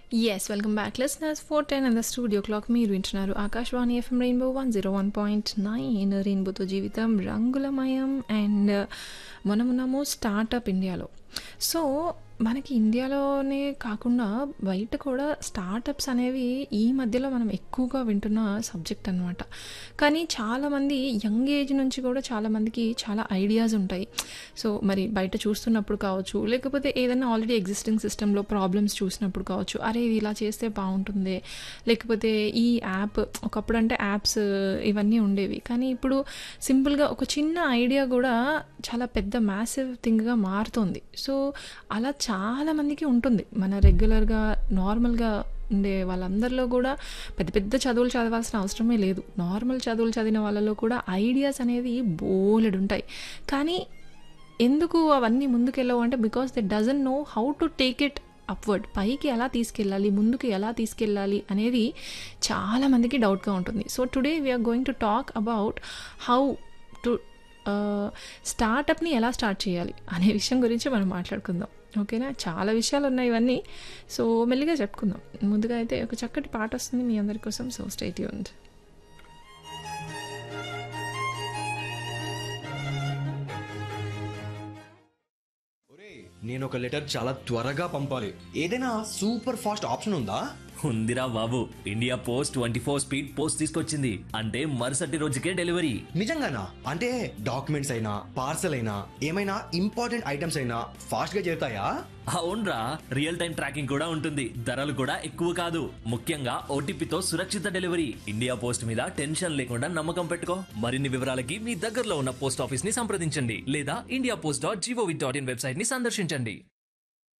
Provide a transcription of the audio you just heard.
yes welcome back listeners four ten and the studio clock మీరు వింటున్నారు Akashvani FM rainbow one zero one point nine రెయిన్బోతో జీవితం రంగులమయం and మనమున్నాము స్టార్టప్ ఇండియాలో సో మనకి ఇండియాలోనే కాకుండా బయట కూడా స్టార్టప్స్ అనేవి ఈ మధ్యలో మనం ఎక్కువగా వింటున్న సబ్జెక్ట్ అనమాట కానీ చాలామంది యంగ్ ఏజ్ నుంచి కూడా చాలామందికి చాలా ఐడియాస్ ఉంటాయి సో మరి బయట చూస్తున్నప్పుడు కావచ్చు లేకపోతే ఏదైనా ఆల్రెడీ ఎగ్జిస్టింగ్ సిస్టంలో ప్రాబ్లమ్స్ చూసినప్పుడు కావచ్చు అరే ఇది ఇలా చేస్తే బాగుంటుంది లేకపోతే ఈ యాప్ ఒకప్పుడు అంటే యాప్స్ ఇవన్నీ ఉండేవి కానీ ఇప్పుడు సింపుల్గా ఒక చిన్న ఐడియా కూడా చాలా పెద్ద మ్యాసివ్ థింగ్గా మారుతుంది సో అలా చాలా మందికి ఉంటుంది మన రెగ్యులర్గా నార్మల్గా ఉండే వాళ్ళందరిలో కూడా పెద్ద పెద్ద చదువులు చదవాల్సిన అవసరమే లేదు నార్మల్ చదువులు చదివిన వాళ్ళలో కూడా ఐడియాస్ అనేవి బోలెడు ఉంటాయి కానీ ఎందుకు అవన్నీ ముందుకెళ్ళవు అంటే because they doesn't know how to take it upward పైకి ఎలా తీసుకెళ్ళాలి ముందుకు ఎలా తీసుకెళ్ళాలి అనేది చాలామందికి డౌట్గా ఉంటుంది so today we are going to talk about how to స్టార్టప్ని ఎలా స్టార్ట్ చేయాలి అనే విషయం గురించి మనం మాట్లాడుకుందాం ఓకేనా చాలా విషయాలు ఉన్నాయి ఇవన్నీ సో మెల్లిగా చెప్పుకుందాం ముందుగా అయితే ఒక చక్కటి పాట వస్తుంది మీ అందరి కోసం సో స్టేట్ యూన్ నేను ఒక లెటర్ చాలా త్వరగా పంపాలి ఏదైనా సూపర్ ఫాస్ట్ ఆప్షన్ ఉందా ఉందిరా బాబు India post twenty four speed post తీసుకొచ్చింది అంటే మరుసటి రోజుకే డెలివరీ నిజంగానా అంటే డాక్యుమెంట్స్ అయినా పార్సల్ అయినా ఏమైనా ఇంపార్టెంట్ ఐటమ్స్ అయినా ఫాస్ట్ గా చేరుతాయా అవునరా రియల్ టైం ట్రాకింగ్ కూడా ఉంటుంది ధరలు కూడా ఎక్కువ కాదు ముఖ్యంగా ఓటీపీతో సురక్షిత డెలివరీ ఇండియా పోస్ట్ మీద టెన్షన్ లేకుండా నమ్మకం పెట్టుకో మరిన్ని వివరాలకి మీ దగ్గరలో ఉన్న పోస్ట్ ఆఫీస్ ని సంప్రదించండి లేదా India post dot G O V dot in website ని సందర్శించండి